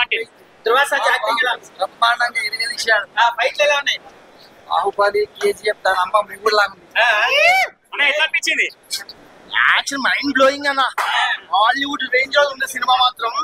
బాగుంటుంది ధ్రువసజ్ యాక్టింగ్ ఎలా ఉంది? బ్రహ్మాండంగా ఎరిగదీశాడు ఆ ఫైట్లు ఎలా ఉన్నాయి బాహుబలి కేజీఎఫ్ దాని అమ్మ మిగుడు లాగా ఉంది ఆ, అన్న ఎట్లా అనిపించింది యాక్షన్ మైండ్ బ్లోయింగ్ అన్న హాలీవుడ్ రేంజ్ లో ఉంది సినిమా మాత్రం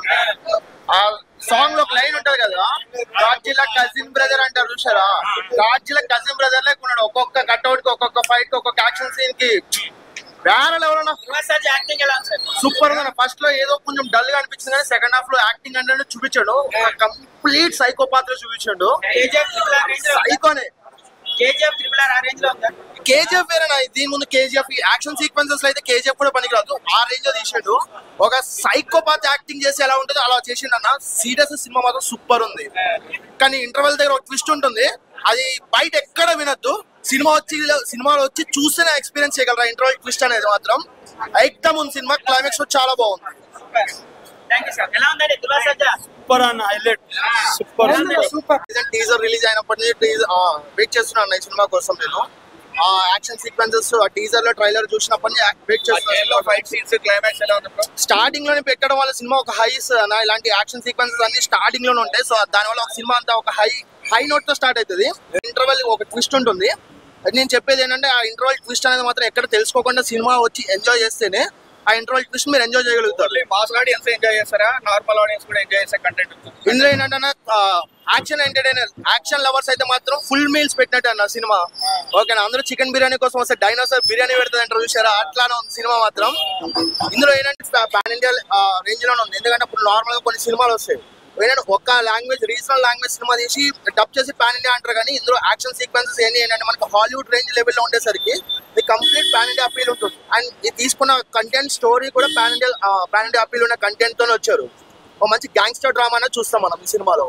ఆ సాంగ్ లో ఒక లైన్ ఉంటది కదా గాడ్జిలా కజిన్ బ్రదర్ అంటారు చూసారా గాడ్జిలా కజిన్ బ్రదర్ లేక ఉన్నాడు ఒక్కొక్క కట్అవుట్ కి ఒక్కొక్క ఫైట్ కి ఒక్కొక్క యాక్షన్ సీన్ కి వేరే లెవెల్ అన్న ధ్రువసజ్ యాక్టింగ్ ఎలా ఉంది సార్ సూపర్ గా ఫస్ట్ లో ఏదో కొంచెం డల్ గా అనిపించింది కానీ సెకండ్ హాఫ్ లో యాక్టింగ్ అంటే చూపించాడు కంప్లీట్ సైకో పాత్ర చూపించాడు కేజీఎఫ్ ట్రిపుల్ ఆర్ రేంజ్ లో సైకోనే కేజీఎఫ్ ట్రిపుల్ ఆర్ ఆ రేంజ్ లో ఉందా కేజీఎఫ్ వేరేనా దీని ముందు కేజీఎఫ్ యాక్షన్ సీక్వెన్సెస్ అయితే కేజీఎఫ్ కూడా పనికిరాదు ఆ రేంజ్ లో తీసాడు ఒక సైకోపాత్ యాక్టింగ్ చేసి ఎలా ఉంటుందో అలా చేసిండు అన్న సీరియస్ సినిమా మాత్రం సూపర్ ఉంది కానీ ఇంటర్వెల్ దగ్గర ఒక ట్విస్ట్ ఉంటుంది అది బయట ఎక్కడ వినొద్దు సినిమా వచ్చి సినిమాలో వచ్చి చూస్తేనే ఎక్స్పీరియన్స్ చేయగలరా ఇంటర్వెల్ ట్విస్ట్ అనేది మాత్రం ఎక్దమ్ ఉంది సినిమా క్లైమాక్స్ చాలా బాగుంది థ్యాంక్ యూ సార్ ఎలా ఉందండి ధ్రువసజ్ సూపర్ అన్న highlight super super teaser release అయినప్పటి నుంచి టీజర్ వెయిట్ చేస్తున్నాను ఈ సినిమా కోసం నేను ఆ యాక్షన్ సీక్వెన్సెస్ ఆ టీజర్ లో ట్రైలర్ చూసినప్పటి నుంచి వెయిట్ చేస్తున్నాను ఫైట్ సీన్స్ క్లైమాక్స్ ఎలా ఉంది స్టార్టింగ్ లోనే పెట్టడం వల్ల సినిమా ఒక హైస్ అన్న ఇలాంటి యాక్షన్ సీక్వెన్సెస్ అన్ని స్టార్టింగ్ లోనే ఉంటాయి సో దానివల్ల ఒక సినిమా అంతా ఒక హై హై నోట్ తో స్టార్ట్ అవుతుంది ఇంటర్వెల్ ఒక ట్విస్ట్ ఉంటుంది అది నేను చెప్పేది ఏంటంటే ఆ ఇంటర్వెల్ ట్విస్ట్ అనేది మాత్రం ఎక్కడ తెలుసుకోకుండా సినిమా వచ్చి ఎంజాయ్ చేస్తేనే ఆ ఇంటర్వెల్ ట్విస్ట్ మీరు ఎంజాయ్ చేయగలుగుతారు మాస్ ఆడియన్స్ ఎంజాయ్ చేస్తారా నార్మల్ ఆడియన్స్ కూడా ఎంజాయ్ చేసే కంటెంట్ ఇందులో ఏంటంటే యాక్షన్ ఎంటర్టైనర్ యాక్షన్ లవర్స్ అయితే మాత్రం ఫుల్ మీల్స్ పెట్టినట్టు అన్న సినిమా ఓకేనా అందరూ చికెన్ బిర్యానీ కోసం వస్తే డైనోసార్ బిర్యానీ పెడుతుంది అంటారు చూసారా అట్లానే ఉంది సినిమా మాత్రం ఇందులో ఏంటంటే పాన్ ఇండియా రేంజ్ లోనే ఉంది ఎందుకంటే ఇప్పుడు నార్మల్ గా కొన్ని సినిమాలు వస్తాయి ఏంటంటే ఒక లాంగ్వేజ్ రీజనల్ లాంగ్వేజ్ సినిమా తీసి డబ్ చేసి పాన్ ఇండియా అంటారు కానీ ఇందులో యాక్షన్ సీక్వెన్సెస్ ఏంటి ఏంటంటే మనకు హాలీవుడ్ రేంజ్ లెవెల్లో ఉండేసరికి ఇది కంప్లీట్ పాన్ ఇండియా అపీల్ ఉంటుంది అండ్ ఇది తీసుకున్న కంటెంట్ స్టోరీ కూడా pan India pan India appeal ఉన్న కంటెంట్ తోనే వచ్చారు ఒక మంచి గ్యాంగ్స్టర్ డ్రామా అనేది చూస్తాం మనం ఈ సినిమాలో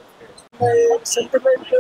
సెంటిమెంట్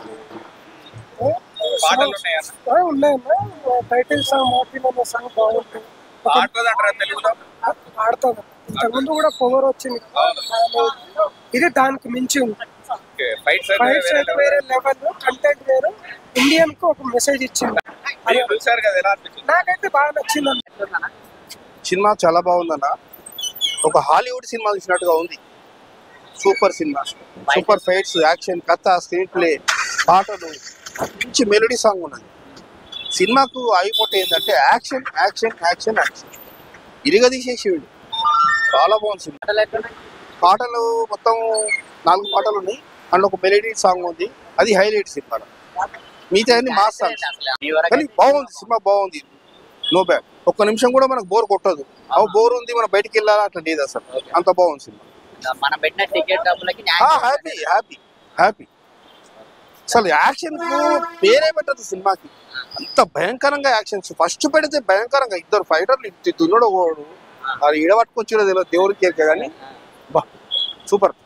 పాటలు ఉన్నాయా ఉన్నాయన్నా టైటిల్ సాంగ్ మాటిన సాంగ్ బాగుంటుంది పాటలు అంటారా తెలుగులో ఆడుతుంది ఇంతకుముందు కూడా పొగర్ వచ్చింది ఇది దానికి మించి ఉంది ఫైట్స్ ఫైట్స్ అయితే వేరే లెవెల్ కంటెంట్ వేరు ఇండియన్ కు ఒక మెసేజ్ ఇచ్చింది అది చూసారు కదా ఎలా అనిపించింది నాకైతే బాగా నచ్చింది సినిమా చాలా బాగుందన్న ఒక హాలీవుడ్ సినిమా చూసినట్టుగా ఉంది సూపర్ సినిమా సూపర్ ఫైట్స్ యాక్షన్ కథ స్క్రీన్ ప్లే పాటలు మంచి మెలోడీ సాంగ్ ఉన్నది సినిమాకు అయిపోతే ఏంటంటే యాక్షన్ యాక్షన్ యాక్షన్ యాక్షన్ ఇరుగ తీసేసేవాడు చాలా బాగుంది సినిమా పాటలు మొత్తం నాలుగు పాటలు ఉన్నాయి అందులో ఒక మెలోడీ సాంగ్ ఉంది అది హైలైట్ సినిమా మిగతా అన్ని మాస్ సాంగ్స్ కానీ బాగుంది సినిమా బాగుంది నో బ్యాడ్ ఒక్క నిమిషం కూడా మనకు బోర్ కొట్టదు అవు బోర్ ఉంది మనం బయటికి వెళ్ళాలా అట్లా లేదు అసలు అంత బాగుంది సినిమా మనం పెట్టిన టికెట్ డబ్బులకి హ్యాపీ హ్యాపీ హ్యాపీ అసలు యాక్షన్ పేరే పెట్టదు సినిమాకి అంత భయంకరంగా యాక్షన్స్ ఫస్ట్ పెడితే భయంకరంగా ఇద్దరు ఫైటర్లు దున్నడు ఒకడు అది ఇడబట్టుకొచ్చినది తెలియదు దేవుడికి ఎరక కానీ బా సూపర్